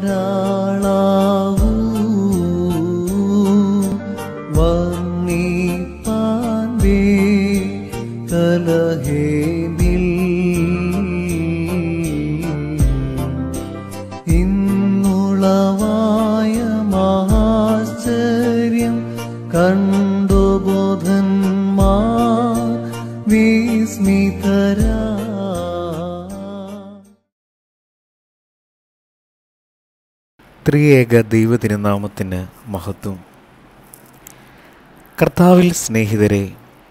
ഒരാളാവൂ വന്നിപ്പാൻ വേ കലഹേനിൽ ഇന്നുളവായ മഹാശ്ചര്യം കണ്ടു ബോധന്മാർ വിസ്മിതരാ ത്രിയേക ദൈവതിരുനാമത്തിന് മഹത്വം കർത്താവിൽ സ്നേഹിതരെ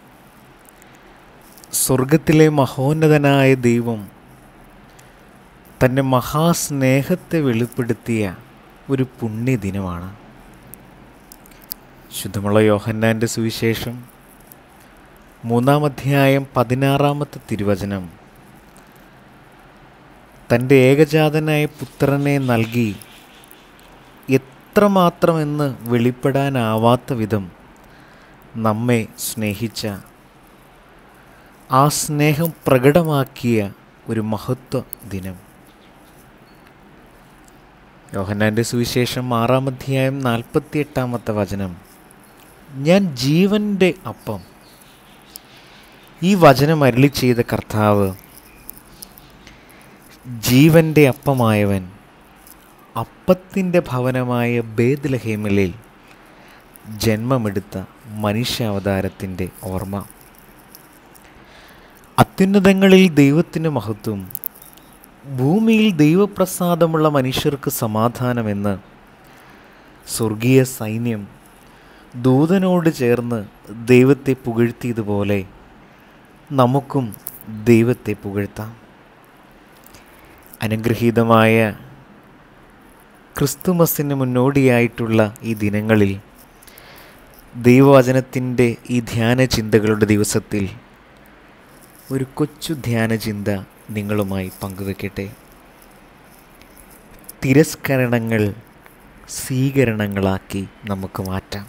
സ്വർഗത്തിലെ മഹോന്നതനായ ദൈവം തൻ്റെ മഹാസ്നേഹത്തെ വെളിപ്പെടുത്തിയ ഒരു പുണ്യദിനമാണ് ശുദ്ധമുള്ള യോഹന്നാൻ്റെ സുവിശേഷം മൂന്നാം അധ്യായം പതിനാറാമത്തെ തിരുവചനം തൻ്റെ ഏകജാതനായ പുത്രനെ നൽകി എത്രമാത്രമെന്ന് വെളിപ്പെടാനാവാത്ത വിധം നമ്മെ സ്നേഹിച്ച ആ സ്നേഹം പ്രകടമാക്കിയ ഒരു മഹത്വ ദിനം യോഹന്നാൻ്റെ സുവിശേഷം ആറാം അധ്യായം നാൽപ്പത്തിയെട്ടാമത്തെ വചനം ഞാൻ ജീവൻ്റെ അപ്പം ഈ വചനം അരുളി ചെയ്ത കർത്താവ് ജീവൻ്റെ അപ്പമായവൻ അപ്പത്തിൻ്റെ ഭവനമായ ബേദ്ലഹേമിലിൽ ജന്മമെടുത്ത മനുഷ്യാവതാരത്തിൻ്റെ ഓർമ്മ അത്യുന്നതങ്ങളിൽ ദൈവത്തിന് മഹത്വം ഭൂമിയിൽ ദൈവപ്രസാദമുള്ള മനുഷ്യർക്ക് സമാധാനമെന്ന് സ്വർഗീയ സൈന്യം ദൂതനോട് ചേർന്ന് ദൈവത്തെ പുകഴ്ത്തിയതുപോലെ നമുക്കും ദൈവത്തെ പുകഴ്ത്താം അനുഗ്രഹീതമായ ക്രിസ്തുമസിന് മുന്നോടിയായിട്ടുള്ള ഈ ദിനങ്ങളിൽ ദൈവവചനത്തിൻ്റെ ഈ ധ്യാന ചിന്തകളുടെ ദിവസത്തിൽ ഒരു കൊച്ചു ധ്യാന ചിന്ത നിങ്ങളുമായി പങ്കുവെക്കട്ടെ തിരസ്കരണങ്ങൾ സ്വീകരണങ്ങളാക്കി നമുക്ക് മാറ്റാം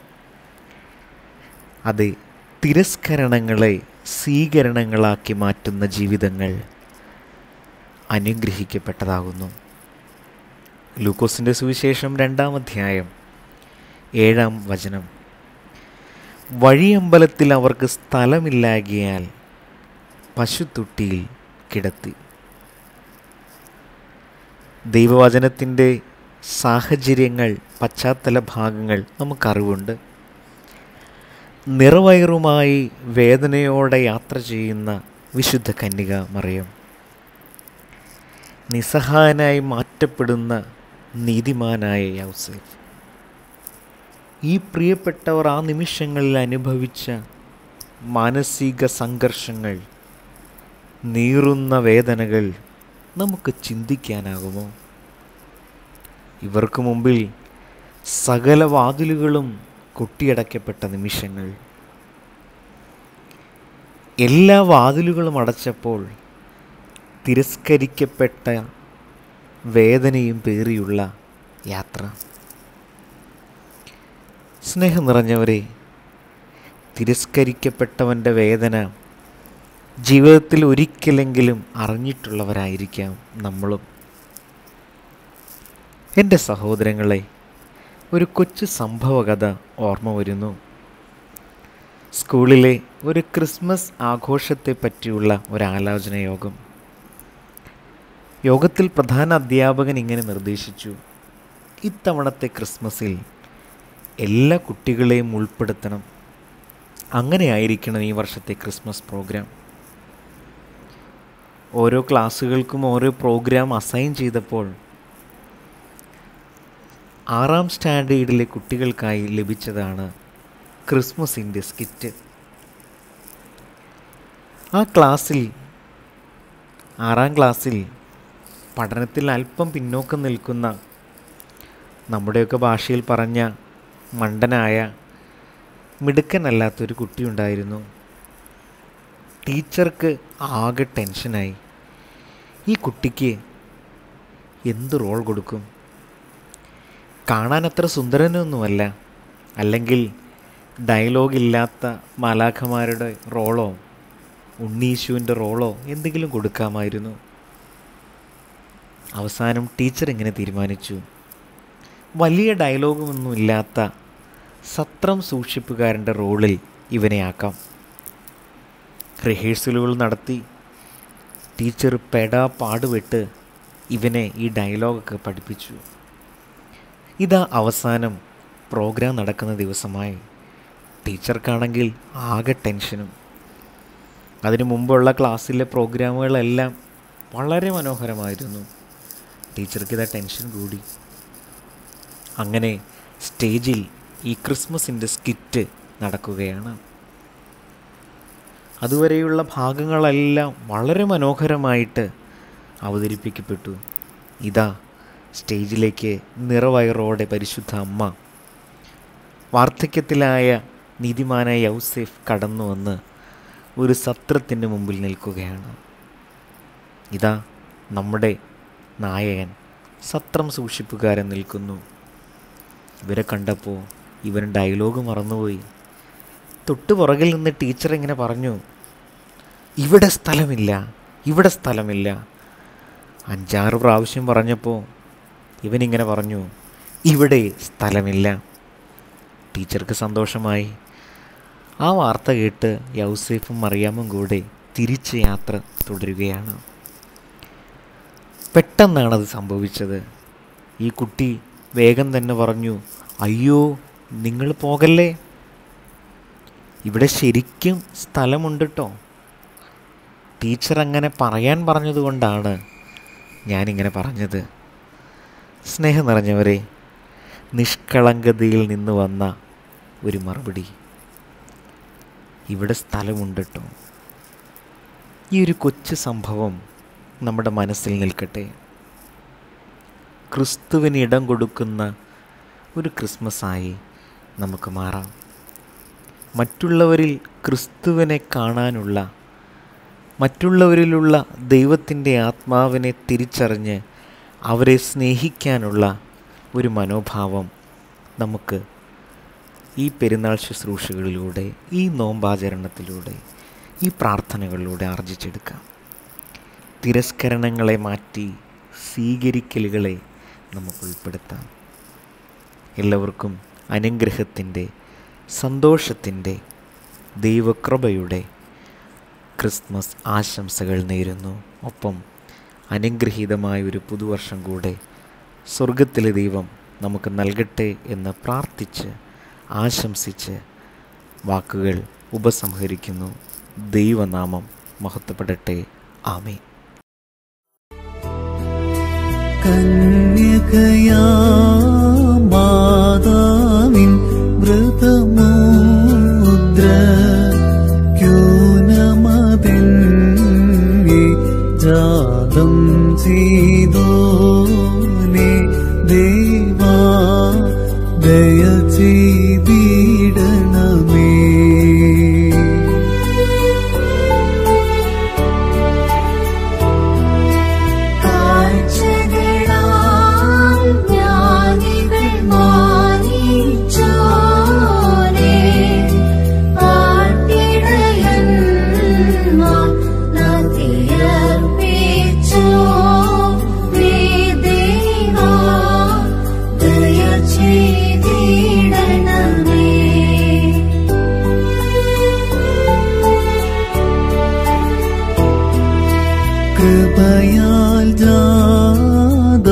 അതെ തിരസ്കരണങ്ങളെ സ്വീകരണങ്ങളാക്കി മാറ്റുന്ന ജീവിതങ്ങൾ അനുഗ്രഹിക്കപ്പെട്ടതാകുന്നു ലൂക്കോസിൻ്റെ സുവിശേഷം രണ്ടാം അധ്യായം ഏഴാം വചനം വഴിയമ്പലത്തിൽ അവർക്ക് സ്ഥലമില്ലാകിയാൽ പശുത്തൊട്ടിയിൽ കിടത്തി ദൈവവചനത്തിൻ്റെ സാഹചര്യങ്ങൾ പശ്ചാത്തല ഭാഗങ്ങൾ നമുക്കറിവുണ്ട് നിറവയറുമായി വേദനയോടെ യാത്ര ചെയ്യുന്ന വിശുദ്ധ കന്യക മറിയം നിസ്സഹായനായി മാറ്റപ്പെടുന്ന നീതിമാനായ യൗസേഫ് ഈ പ്രിയപ്പെട്ടവർ ആ നിമിഷങ്ങളിൽ അനുഭവിച്ച മാനസിക സംഘർഷങ്ങൾ നീറുന്ന വേദനകൾ നമുക്ക് ചിന്തിക്കാനാകുമോ ഇവർക്ക് മുമ്പിൽ സകല വാതിലുകളും കൊട്ടിയടയ്ക്കപ്പെട്ട നിമിഷങ്ങൾ എല്ലാ വാതിലുകളും അടച്ചപ്പോൾ തിരസ്കരിക്കപ്പെട്ട വേദനയും പേറിയുള്ള യാത്ര സ്നേഹം നിറഞ്ഞവരെ തിരസ്കരിക്കപ്പെട്ടവൻ്റെ വേദന ജീവിതത്തിൽ ഒരിക്കലെങ്കിലും അറിഞ്ഞിട്ടുള്ളവരായിരിക്കാം നമ്മളും എൻ്റെ സഹോദരങ്ങളെ ഒരു കൊച്ചു സംഭവകഥ ഓർമ്മ വരുന്നു സ്കൂളിലെ ഒരു ക്രിസ്മസ് ആഘോഷത്തെ പറ്റിയുള്ള ഒരു ആലോചന യോഗം യോഗത്തിൽ പ്രധാന അധ്യാപകൻ ഇങ്ങനെ നിർദ്ദേശിച്ചു ഇത്തവണത്തെ ക്രിസ്മസിൽ എല്ലാ കുട്ടികളെയും ഉൾപ്പെടുത്തണം അങ്ങനെയായിരിക്കണം ഈ വർഷത്തെ ക്രിസ്മസ് പ്രോഗ്രാം ഓരോ ക്ലാസ്സുകൾക്കും ഓരോ പ്രോഗ്രാം അസൈൻ ചെയ്തപ്പോൾ ആറാം സ്റ്റാൻഡേർഡിലെ കുട്ടികൾക്കായി ലഭിച്ചതാണ് ക്രിസ്മസിൻ്റെ സ്കിറ്റ് ആ ക്ലാസ്സിൽ ആറാം ക്ലാസ്സിൽ പഠനത്തിൽ അല്പം പിന്നോക്കം നിൽക്കുന്ന നമ്മുടെയൊക്കെ ഭാഷയിൽ പറഞ്ഞ മണ്ടനായ മിടുക്കനല്ലാത്തൊരു കുട്ടിയുണ്ടായിരുന്നു ടീച്ചർക്ക് ആകെ ടെൻഷനായി ഈ കുട്ടിക്ക് എന്ത് റോൾ കൊടുക്കും കാണാൻ അത്ര സുന്ദരനൊന്നുമല്ല അല്ലെങ്കിൽ ഡയലോഗ് ഇല്ലാത്ത മാലാഖമാരുടെ റോളോ ഉണ്ണീശുവിൻ്റെ റോളോ എന്തെങ്കിലും കൊടുക്കാമായിരുന്നു അവസാനം ടീച്ചർ ഇങ്ങനെ തീരുമാനിച്ചു വലിയ ഡയലോഗുമൊന്നും ഇല്ലാത്ത സത്രം സൂക്ഷിപ്പുകാരൻ്റെ റോളിൽ ഇവനെ ആക്കാം റിഹേഴ്സലുകൾ നടത്തി ടീച്ചർ പെടാ പാടുവിട്ട് ഇവനെ ഈ ഡയലോഗൊക്കെ പഠിപ്പിച്ചു ഇതാ അവസാനം പ്രോഗ്രാം നടക്കുന്ന ദിവസമായി ടീച്ചർക്കാണെങ്കിൽ ആകെ ടെൻഷനും അതിനു മുമ്പുള്ള ക്ലാസ്സിലെ പ്രോഗ്രാമുകളെല്ലാം വളരെ മനോഹരമായിരുന്നു ടീച്ചർക്ക് ഇതാ ടെൻഷൻ കൂടി അങ്ങനെ സ്റ്റേജിൽ ഈ ക്രിസ്മസിൻ്റെ സ്കിറ്റ് നടക്കുകയാണ് അതുവരെയുള്ള ഭാഗങ്ങളെല്ലാം വളരെ മനോഹരമായിട്ട് അവതരിപ്പിക്കപ്പെട്ടു ഇതാ സ്റ്റേജിലേക്ക് നിറവയറോടെ പരിശുദ്ധ അമ്മ വാർദ്ധക്യത്തിലായ നീതിമാനായ യൗസേഫ് കടന്നു വന്ന് ഒരു സത്രത്തിൻ്റെ മുമ്പിൽ നിൽക്കുകയാണ് ഇതാ നമ്മുടെ നായകൻ സത്രം സൂക്ഷിപ്പുകാരൻ നിൽക്കുന്നു ഇവരെ കണ്ടപ്പോൾ ഇവൻ ഡയലോഗ് മറന്നുപോയി തൊട്ട് പുറകിൽ നിന്ന് ടീച്ചർ ഇങ്ങനെ പറഞ്ഞു ഇവിടെ സ്ഥലമില്ല ഇവിടെ സ്ഥലമില്ല അഞ്ചാറ് പ്രാവശ്യം പറഞ്ഞപ്പോൾ ഇവനിങ്ങനെ പറഞ്ഞു ഇവിടെ സ്ഥലമില്ല ടീച്ചർക്ക് സന്തോഷമായി ആ വാർത്ത കേട്ട് യൗസേഫും മറിയാമും കൂടെ തിരിച്ച് യാത്ര തുടരുകയാണ് പെട്ടെന്നാണത് സംഭവിച്ചത് ഈ കുട്ടി വേഗം തന്നെ പറഞ്ഞു അയ്യോ നിങ്ങൾ പോകല്ലേ ഇവിടെ ശരിക്കും സ്ഥലമുണ്ട് കേട്ടോ ടീച്ചർ അങ്ങനെ പറയാൻ പറഞ്ഞതുകൊണ്ടാണ് ഞാനിങ്ങനെ പറഞ്ഞത് സ്നേഹം നിറഞ്ഞവരെ നിഷ്കളങ്കതയിൽ നിന്ന് വന്ന ഒരു മറുപടി ഇവിടെ സ്ഥലമുണ്ട് കേട്ടോ ഈ ഒരു കൊച്ചു സംഭവം നമ്മുടെ മനസ്സിൽ നിൽക്കട്ടെ ക്രിസ്തുവിന് ഇടം കൊടുക്കുന്ന ഒരു ക്രിസ്മസായി നമുക്ക് മാറാം മറ്റുള്ളവരിൽ ക്രിസ്തുവിനെ കാണാനുള്ള മറ്റുള്ളവരിലുള്ള ദൈവത്തിൻ്റെ ആത്മാവിനെ തിരിച്ചറിഞ്ഞ് അവരെ സ്നേഹിക്കാനുള്ള ഒരു മനോഭാവം നമുക്ക് ഈ പെരുന്നാൾ ശുശ്രൂഷകളിലൂടെ ഈ നോമ്പാചരണത്തിലൂടെ ഈ പ്രാർത്ഥനകളിലൂടെ ആർജിച്ചെടുക്കാം തിരസ്കരണങ്ങളെ മാറ്റി സ്വീകരിക്കലുകളെ നമുക്ക് ഉൾപ്പെടുത്താം എല്ലാവർക്കും അനുഗ്രഹത്തിൻ്റെ സന്തോഷത്തിൻ്റെ ദൈവകൃപയുടെ ക്രിസ്മസ് ആശംസകൾ നേരുന്നു ഒപ്പം അനുഗ്രഹീതമായ ഒരു പുതുവർഷം കൂടെ സ്വർഗത്തിലെ ദൈവം നമുക്ക് നൽകട്ടെ എന്ന് പ്രാർത്ഥിച്ച് ആശംസിച്ച് വാക്കുകൾ ഉപസംഹരിക്കുന്നു ദൈവനാമം മഹത്വപ്പെടട്ടെ ആമേ കന്യകയാ മാതാവിൻ വ്രതമുദ്ര ക്യൂനമതെന്നെ ജാതം ചെയ്തോനെ ദേവാ ദയ ചെയ്തിടണമേ കാഴ്ചകളാൽ ജ്ഞാനികൾ മാനിച്ചോരേ ആട്ടിടയന്മാർ നദിയർപ്പിച്ചോ നീ ദേവാ ദയ ചെയ്തിടണമേ കൃപയാൽ ജാത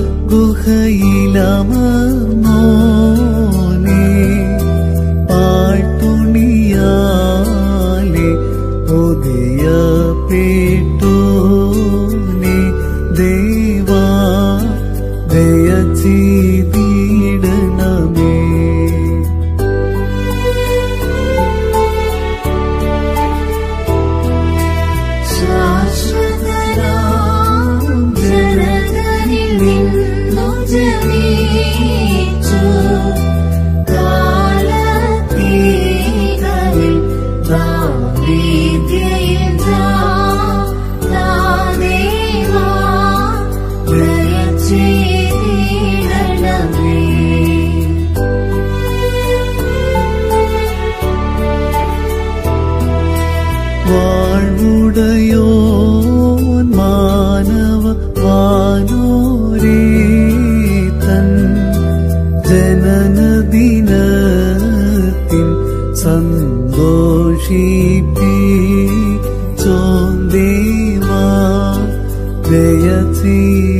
ഗുഹയിലമർന്നോനെ പാഴ്ത്തുണിയാലെ പുതിയ പേട്ടോനെ ദേവാ ദയ ചെയ്തിടണമേ ശാശ്വതരാം ജനതനിൽ നിന്നു ജനിച്ചു കാലത്തീകളിൽ ദാവീദ്യയിൽ ദാദേവാ ദയ ചെയ്തിടണമേ സന്തോഷിപ്പി ചോന്ദേവാ ദയ ചെയ്യ